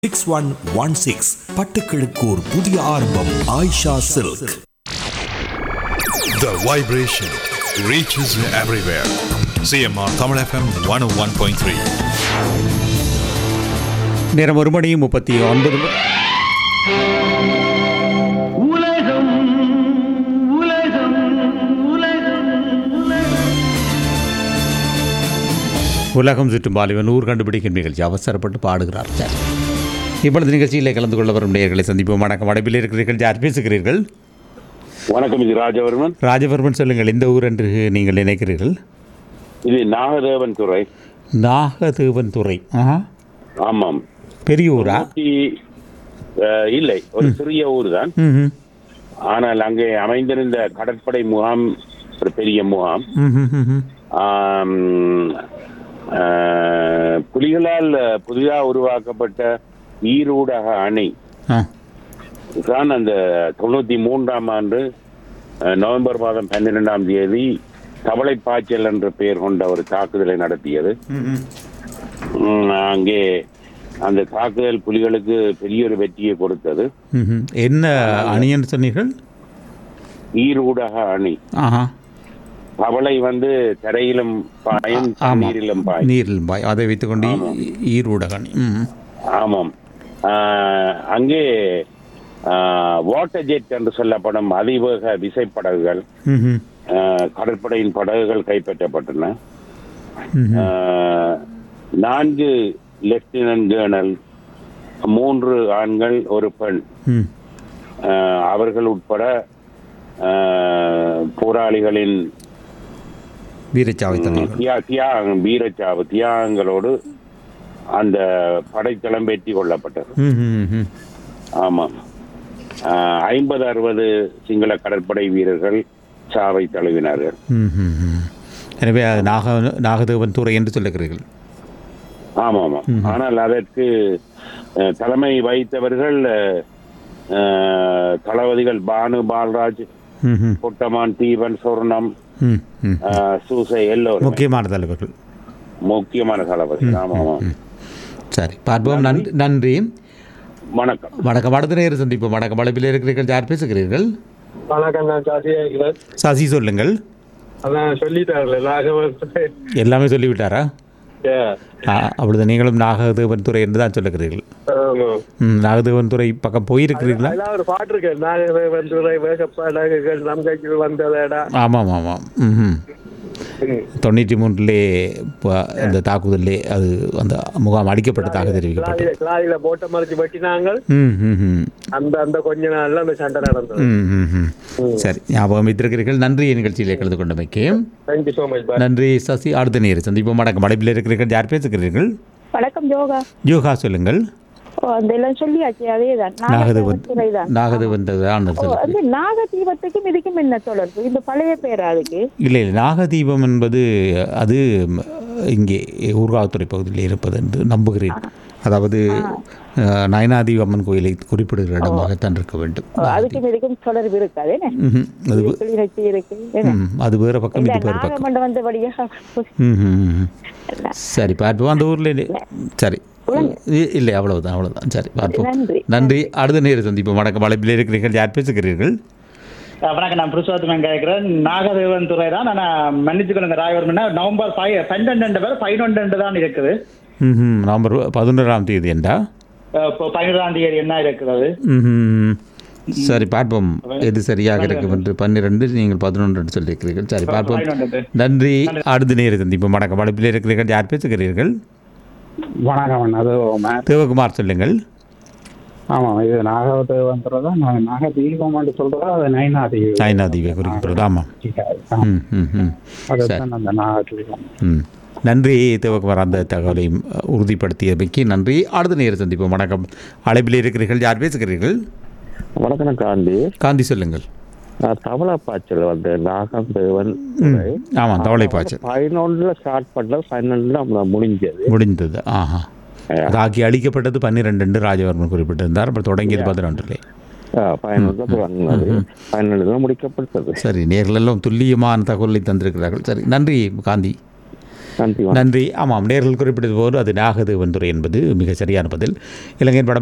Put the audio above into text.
Six one one six பட்டுக்கிழக்கு ஒரு புதிய ஆரம்பம் Ayesha silk The vibration reaches everywhere. CMR Tamil FM 101.3. நேரம் ஒரு மணி முப்பத்தி ஒன்பது ம- உலகம் உலகம் உலகம் உலகம் சுற்றும் பாலிவன் ஊர் கண்டுபிடிக்கும் நிகழ்ச்சி அவசரப்பட்டு பாடுகிறார் சார் இப்பொழுது நிகழ்ச்சியில் கலந்து கொள்ள வரும் நேயர்களை சந்திப்போம் வணக்கம் அடைப்பில் இருக்கிறீர்கள் யார் பேசுகிறீர்கள் வணக்கம் இது ராஜவர்மன் ராஜவர்மன் சொல்லுங்கள் இந்த ஊர் என்று நீங்கள் நினைக்கிறீர்கள் இது நாகதேவன் துறை நாகதேவன் துறை ஆஹா ஆமாம் பெரிய ஊரா தொண்ணூத்தி, அஹ், இல்லை ஒரு சிறிய ஊர் தான் ம்ஹும். ஆனால் அங்கே அமைந்திருந்த கடற்படை முகாம் ஒரு பெரிய முகாம் ம்ஹும், ம்ஹும். ஆம், அஹ், புலிகளால் புதிதாக உருவாக்கப்பட்ட ஈரூடக அணை ஆ தான் அந்த தொண்ணூத்தி மூன்றாம் ஆண்டு அஹ், நவம்பர் மாதம் பன்னிரெண்டாம் தேதி தவளை பாய்ச்சல் என்ற பெயர் கொண்ட ஒரு தாக்குதலை நடத்தியது ம்ஹும். ம், அங்கே அந்த தாக்குதல் புலிகளுக்கு பெரிய ஒரு வெற்றியை கொடுத்தது ம்ஹும். என்ன அணின்னு சொன்னீர்கள் ஈரூடக அணி ஆஹா தவளை வந்து தரையிலும் பாயும் ஆமாம் நீரிலும் பாயும் நீரில் பாய் அதை வைத்துக்கொண்டு ஈ- ஈரூடகணி ம் ஆமாம் ஆஹ், அங்கே வாட்டர் ஜெட் என்று சொல்லப்படும் அதிவேக விசைப்படகுகள் ம்ஹும். ஆஹ், கடற்படையின் படகுகள் கைப்பற்றப்பட்டன ம்ஹும். ஆஹ், நான்கு லெப்டினன்ட் கேர்னல் மூன்று ஆண்கள் ஒரு பெண் ம் ஆஹ் அவர்கள் உட்பட ஆஹ் போராளிகளின் வீரச்சாவை தண்ணீர்கள் தியா தியாகம் வீரச்சாவு தியாகங்களோடு அந்த படைத்தளம் வெற்றி கொள்ளப்பட்டது ம்ஹும், ம்ஹும். ஆமாம் ஐம்பது அறுபது சிங்கள கடற்படை வீரர்கள் சாவை தழுவினார்கள் ம்ஹும், ம்ஹும். எனவே அது நாக நாகதேவன் துறை என்று சொல்லுகிறீர்கள் ஆமாம் ஆமாம் ஆனால் அதற்கு அஹ், தலைமை வகித்தவர்கள் அஹ், அஹ், தளபதிகள் பானு பால்ராஜ் ம்ஹும், பொட்டமான் தீபன் சொர்ணம் ம், ம். அஹ், சூசை எல்லோரும் முக்கியமான தலைவர்கள் முக்கியமான தளபதி ஆமாம் ஆமாம் சரி பார்ப்போம் நன்றி நன்றி வணக்கம் வணக்கம் அடுத்த நேரம் சந்திப்போம் வணக்கம் அழைப்பில் இருக்கிறீர்கள் யார் பேசுகிறீர்கள் வணக்கம் நான் காசியா இருக்கிறேன் சசி சொல்லுங்கள் அதான் சொல்லிட்டாருல நாகவன் எல்லாமே சொல்லிவிட்டாரா ஆ, அப்பொழுது நீங்களும் நாகதேவன் துறை என்று தான் சொல்லுகிறீர்கள் ஆமா ம், நாகதேவன் துறை பக்கம் போயிருக்கிறீர்களா அதெல்லாம் ஒரு பாட்டு இருக்கு நாகவன் துறை வேகப்பாடகுகள் நம் கைக்கு வந்ததடா ஆமாம் ஆமாம் ம் தொண்ணூற்றி மூன்றிலே ப- அந்த தாக்குதலே அது அந்த முகாம் அடிக்கப்பட்டதாக தெரிவிக்கப்பட்டது கிளாயில கிளாயில போட்ட மறைச்சு வெட்டினாங்க ம் ம் ம் அந்த அந்த கொஞ்ச நாள்ல அந்த சண்டை நடந்தது ம், ம், ம். சரி ஞாபகம் வைத்திருக்கிறீர்கள் நன்றி நிகழ்ச்சியில் கலந்து கொண்டமைக்கு தேங்க்யூ ஸோ மச் பாய் நன்றி சசி அடுத்த நேரம் சந்திப்போம் வணக்கம் அடைப்பில் இருக்கிறீர்கள் யார் பேசுகிறீர்கள் வணக்கம் யோகா யோகா சொல்லுங்கள் ஓ அந்த எல்லாம் சொல்லியாச்சு அதேதான் நாகதேவன் துறைதான் நாகதேவன் தான் ஓ அந்த நாகதீபத்துக்கும் இதுக்கும் என்ன தொடர்பு இந்த பழைய பேரா அதுக்கு இல்லை இல்லை நாகதீபம் என்பது அது ம், இங்கே ஊர்காவத்துறை பகுதியில் இருப்பது என்று நம்புகிறேன் அதாவது அஹ், நயனாதீப அம்மன் கோயிலை குறிப்பிடுகிற இடமாகத்தான் இருக்க வேண்டும் ஓ, அதுக்கும் இதுக்கும் தொடர்பு இருக்காது என்ன ம்ஹும். அது வே- கிளிநொச்சி இருக்கு என்ன ம், அது வேறு பக்கம் இந்த இது வேறு பக்கம் நாகமண்டம் வந்தபடியா ம், ம், ம். சரி பார்ப்போம் அந்த ஊரில் இல்லை. சரி இ- இல்லை அவ்வளவுதான் அவ்வளவுதான் சரி பார்ப்போம் நன்றி. நன்றி அடுத்த நேரம் சந்திப்போம் வணக்கம் அழைப்பில் இருக்கிறீர்கள் யார் பேசுகிறீர்கள் வணக்கம் நான் புருஷோத்தமன் கேட்கிறேன் நாகதேவன் துறை தான் நான் மன்னிச்சுக்கொள்ளுங்க ராயவர்மன்னா நவம்பர் ஃபைவ் பன்னெண்டு பேர் பதினொன்று தான் இருக்குது ம் நவம்பர் பதினொன்றாம் தேதி என்றா அஹ் இப்போ பதினொன்றாம் தேதி என்ன இருக்கிறது ம்ஹும். சரி பார்ப்போம் எது சரியாக இருக்கும் என்று பன்னிரெண்டு நீங்கள் பதினொன்று என்று சொல்லியிருக்கிறீர்கள் சரி பார்ப்போம் பதினொன்று. நன்றி அடுத்த நேரம் சந்திப்போம் வணக்கம் அழைப்பில் இருக்கிறீர்கள் யார் பேசுகிறீர்கள் வணக்கம் அது தேவகுமார் சொல்லுங்கள் ஆமாம் இது நாகதேவன்றது நான் நாகதீபம் என்று சொல்றதா அது நைனாதீபம் சாய்நாதீவை குறிப்பிடுறது ஆமாம் ம் ம் ம் சரி அதுதான் அந்த நாகதீபம் ம் நன்றி தேவகுமார் அந்த தகவலை உறுதிப்படுத்தியமைக்கு நன்றி அடுத்த நேரம் சந்திப்போம் வணக்கம் அழைப்பில் இருக்கிறீர்கள் யார் பேசுகிறீர்கள் வணக்கம் காந்தி காந்தி சொல்லுங்கள் தவளை பாய்ச்சல் வந்து நாகதேவன் ம் ஆமாம் தவளை பாய்ச்சல் பதினொன்றுல ஸ்டார்ட் பண்ணது பன்னெண்டுல முடிஞ்சது முடிந்தது ஆஹா அது ஆக்கி அழிக்கப்பட்டது பன்னிரெண்டு என்று ராஜவர்மன் குறிப்பிட்டிருந்தார் அப்புறம் தொடங்கியது பதினொன்றிலே பதினொன்று தொடங்கினது பன்னெண்டுல முடிக்கப்பட்டது சரி நேர்களெல்லாம் துல்லியமான தகவலை தந்திருக்கிறார்கள் சரி நன்றி காந்தி நன்றி வணக்கம். நன்றி ஆமாம் நேர்கள் குறிப்பிட்டது போது அது நாகது வந்துரை என்பது மிக சரியான பதில் இலங்கையின் படம்